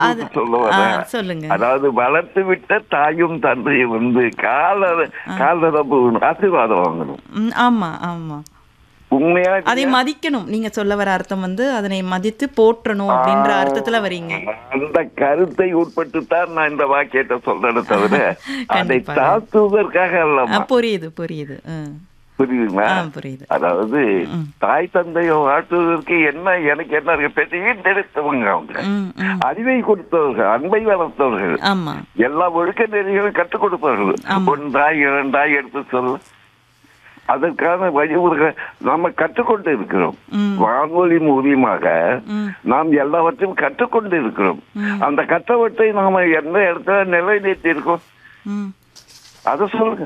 வார்த்தை சொல்ல ஆ, வரேன் சொல்லுங்க அதாவது வளர்த்து விட்ட தாயும் தந்தையும் வந்து கால காலரப்பு ஆசீர்வாதம் வாங்கணும் ம், ஆமா ஆமா உண்மையா அதை மதிக்கணும் நீங்க சொல்ல வர அர்த்தம் வந்து அதனை மதித்து போற்றணும் அப்படின்ற அர்த்தத்துல வரீங்க அந்த கருத்தை உட்பட்டு தான் நான் இந்த வாக்கியத்தை சொல்றேன் தவிர அதை கண்டிப்பாக. தாத்துவதற்காக ஆ, அல்லமா புரியுது புரியுது ஆ. புரியுதுங்களா ஆ, புரியுது அதாவது தாய் தந்தையை வாழ்த்துவதற்கு என்ன எனக்கு என்ன இருக்கு பெரிய எடுத்தவங்க அவங்க ம், ம். அறிவை கொடுத்தவர்கள் அன்பை வளர்த்தவர்கள் ஆமா எல்லா ஒழுக்க நெறிகளும் கற்றுக் கொடுப்பார்கள் ஒன்றாய் இரண்டாய் எடுத்து சொல்ல அதற்கான வழிமுறை நம்ம கற்றுக்கொண்டு இருக்கிறோம் ம். வானொலி மூலியமாக ம். நாம் எல்லாவற்றையும் கற்றுக்கொண்டு இருக்கிறோம் அந்த கற்றவற்றை நாம எந்த இடத்துல நிலைநிறுத்தி இருக்கோம் ம் அதை சொல்லுங்க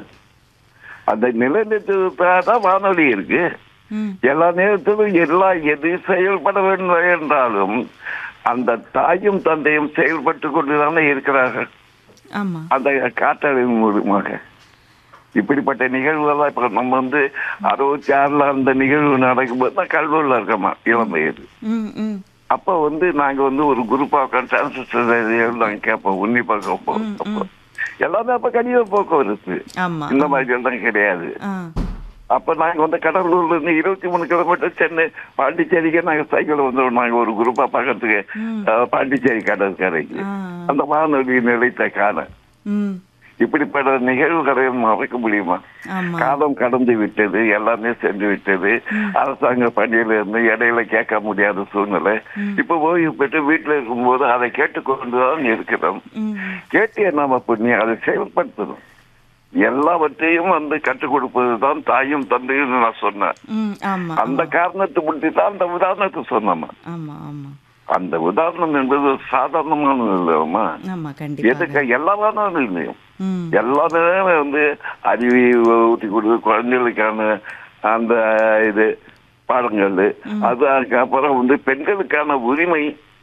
அந்த நிலைநிறுத்ததான் வானொலி இருக்கு ம் எல்லா நேரத்திலும் எல்லா எது செயல்பட வேண்டும் என்றாலும் அந்த தாயும் தந்தையும் செயல்பட்டு கொண்டுதானே இருக்கிறார்கள் ஆமா அந்த காற்றலின் மூலமாக இப்படிப்பட்ட நிகழ்வுகள்லாம் இப்ப நம்ம வந்து அறுபத்தி ஆறுல அந்த நிகழ்வு நடக்கும்போது நான் கல்லூரில் இருக்கமா இளமையது ம் ம் அப்ப வந்து நாங்க வந்து ஒரு குரூப்பா டிரான்சிஸ்டர் நாங்க கேட்போம் உன்னிப்பா கேட்போம் அப்போ எல்லாமே அப்ப கடித போக்குவரத்து ஆமா இந்த மாதிரி எல்லாம் கிடையாது ஆ அப்ப நாங்க வந்து கடலூர்ல இருந்து இருபத்தி மூணு கிலோமீட்டர் சென்னை பாண்டிச்சேரிக்கு நாங்க சைக்கிள் வந்துடுவோம் நாங்க ஒரு குரூப்பா பக்கத்துக்கு அஹ், பாண்டிச்சேரி கடற்கரைக்கு ஆ அந்த வானொலி நிலைத்த காண ம் இப்படிப்பட்ட நிகழ்வுகளை மறக்க முடியுமா ஆமா காலம் கடந்து விட்டது எல்லாமே சென்று விட்டது அரசாங்க பணியில இருந்து இடையில கேட்க முடியாத சூழ்நிலை இப்ப ஓய்வு பெற்று வீட்டுல இருக்கும்போது அதை கேட்டுக்கொண்டுதான் இருக்கிறோம் ம் கேட்டு நம்ம புண்ணியம் அதை செயல்படுத்தணும் எல்லாவற்றையும் வந்து கற்றுக் கொடுப்பதுதான் தாயும் தந்தையும் நான் சொன்னேன் ம் ஆமா அந்த காரணத்தை முட்டி தான் அந்த உதாரணத்தை சொன்னோம் ஆமா ஆமா அந்த உதாரணம் என்பது ஒரு சாதாரணமான இல்லையம்மா ஆமா கண்டிப்பா எதுக்கு எல்லாமான இல்லையும் ம் எல்லாமே வந்து அறிவை ஊட்டி கொடுத்து குழந்தைகளுக்கான அந்த இது பாடங்கள் அது அதுக்கப்புறம் வந்து பெண்களுக்கான உரிமை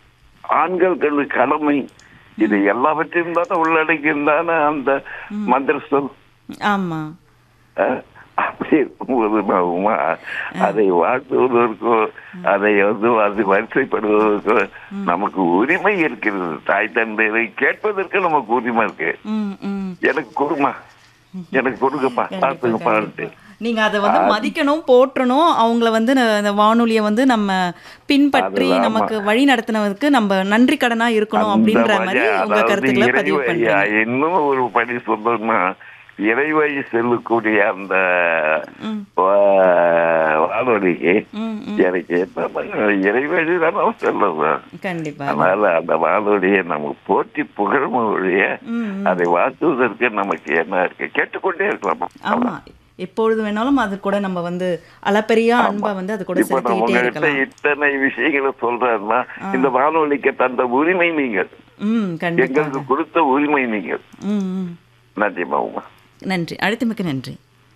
ஆண்களுக்கு கடமை இது எல்லாவற்றையும் தானே உள்ளடக்கியிருந்தானே அந்த மந்திர சொல் ஆமா அஹ், அப்படி இருக்கும்போது பாவமா அதை வாழ்த்துவதற்கோ அதை வந்து அது வரிசைப்படுவதற்கோ நமக்கு உரிமை இருக்கிறது தாய் தந்தையை கேட்பதற்கு நமக்கு உரிமை இருக்கு ம் ம் எனக்கு கொடுமா எனக்கு கொடுங்கப்பா பார்த்துங்கப்பான்ட்டு நீங்க அதை வந்து மதிக்கணும் போற்றணும் அவங்கள வந்து ந- இந்த வானொலியை வந்து நம்ம பின்பற்றி அதுதான் நமக்கு வழி நடத்தினதுக்கு நம்ம நன்றி கடனா இருக்கணும் அப்படின்ற அந்த மாதிரி வகை- உங்க அதாவது கருத்துக்களை பதிவு இறைவழி- பண்றீங்க இன்னும் ஒரு படி சொல்லணும்னா இறைவழி செல்லக்கூடிய அந்த வா- வானொலிக்கு ம் ம் எனக்கு என்ன இறைவழி தானே செல்லுவேன் கண்டிப்பா அதனால அந்த வானொலியை நம்ம போற்றி புகழும் ஒழிய ம் ம். அதை வாழ்த்துவதற்கு நமக்கு என்ன இருக்கு கேட்டுக்கொண்டே இருக்கலாம் ஆமா எப்பொழுது வேணாலும் அது கூட நம்ம வந்து அளப்பரிய அன்பை வந்து அது கூட இப்ப நான் செலுத்திக்கிட்டே உங்ககிட்ட இருக்கலாம் இத்தனை விஷயங்களை சொல்றேன்னா இந்த வானொலிக்கு தந்த உரிமை நீங்கள் ம் கண்டிப்பா எங்களுக்கு கொடுத்த உரிமை நீங்கள் ம் ம் நன்றி மாமா நன்றி அழைத்தமைக்கு நன்றி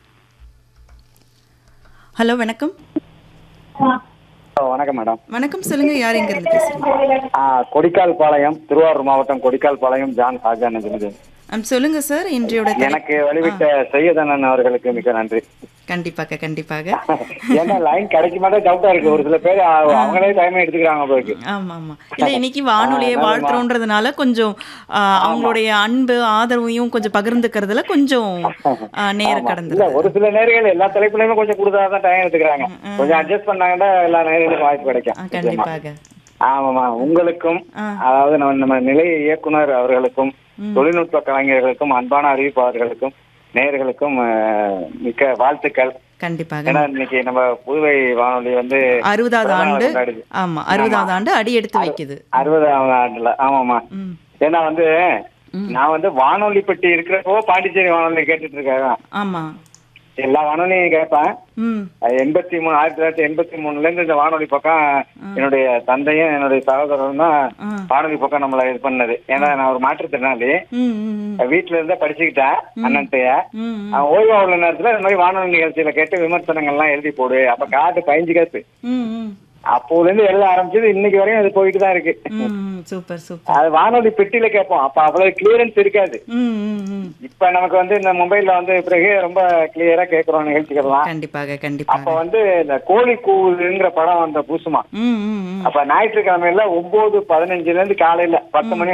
ஹலோ வணக்கம் வணக்கம் மேடம் வணக்கம் சொல்லுங்க யார் எங்க இருந்து பேசுறீங்க ஆ, கொடிக்கால் பாளையம் திருவாரூர் மாவட்டம் கொடிக்கால் பாளையம் ஜான் ஷாஜான் இது ஆம், சொல்லுங்க சார் இன்றையோட தலை- எனக்கு வழிவிட்ட செய்யதனன் அவர்களுக்கு மிக நன்றி கண்டிப்பாக கண்டிப்பாக ஏன்னா லைன் கிடைக்க மாட்டே டவுட்டா இருக்கு ஒரு சில பேர் அ- அவங்களே டைம் எடுத்துக்கிறாங்க போயிருக்கு ஆமா ஆமா இல்ல இன்னைக்கு வானொலியை வாழ்த்துறோன்றதுனால கொஞ்சம் ஆ, அவங்களுடைய அன்பு ஆதரவையும் கொஞ்சம் பகிர்ந்துக்கிறதுல கொஞ்சம் ஆ, நேரம் இல்ல கடந்து ஒரு சில நேரங்கள் எல்லா தலைப்புலயுமே கொஞ்சம் கொடுத்தாதான் டைம் எடுத்துக்கிறாங்க கொஞ்சம் அட்ஜஸ்ட் பண்ணாங்கன்னா எல்லா நேரங்களுக்கும் வாய்ப்பு கிடைக்கும் நிச்சயமா. கண்டிப்பாக ஆமாமா உங்களுக்கும் ஆ. அதாவது நம்ம நம்ம நிலைய இயக்குனர் அவர்களுக்கும் தொழில்நுட்ப கலைஞர்களுக்கும் அன்பான அறிவிப்பாளர்களுக்கும் நேயர்களுக்கும் அஹ், மிக்க வாழ்த்துக்கள் கண்டிப்பாக ஏன்னா இன்னைக்கு நம்ம புதுவை வானொலி வந்து அறுபதாவது பிறந்த நாள் ஆண்டு கொண்டாடுது. ஆமா அறுபதாவது ஆண்டு அடி எடுத்து வைக்குது அறுபதாம் ஆண்டுல ஆமாமா ம் ஏன்னா வந்து நான் வந்து வானொலி பெட்டி இருக்கிறப்போ பாண்டிச்சேரி வானொலி கேட்டுட்டு இருக்கேன் ஆமா எல்லா வானொலியும் கேட்பேன் ம் அது எண்பத்தி மூணு ஆயிரத்தி தொள்ளாயிரத்தி எண்பத்தி மூணுல இருந்து இந்த வானொலி பக்கம் என்னுடைய தந்தையும் என்னுடைய சகோதரரும் தான் ஆ. வானொலி பக்கம் நம்மள இது பண்ணது ஏன்னா நான் ஒரு மாற்றுத்திறனாளி ம் ம் ம் வீட்டுல இருந்தே படிச்சுக்கிட்டேன் அண்ணன்ட்டைய ம் ம் அவன் ஓய்வா உள்ள நேரத்துல இந்த மாதிரி வானொலி நிகழ்ச்சியில கேட்டு விமர்சனங்கள்லாம் எழுதி போடு அப்ப காட்டு பதினஞ்சு காசு ம் ம் அப்போல இருந்து எழுத ஆரம்பிச்சது இன்னைக்கு வரையும் அது போயிட்டு தான் இருக்கு ம் சூப்பர் சூப்பர் அது வானொலி பெட்டியில கேட்போம் அப்ப அவ்வளவு கிளியரன்ஸ் இருக்காது ம் ம் ம் இப்ப நமக்கு வந்து இந்த மொபைல்ல வந்து பிறகு ரொம்ப கிளியரா கேட்கிறோம் நிகழ்ச்சிகள்லாம் கண்டிப்பாக அப்ப கண்டிப்பாக வந்து இந்த கோழி கூவுங்கிற படம் வந்த பூசுமா ம் ம் ம் அப்ப ஞாயிற்றுக்கிழமையில ஒன்பது பதினஞ்சுல இருந்து காலையில பத்து மணி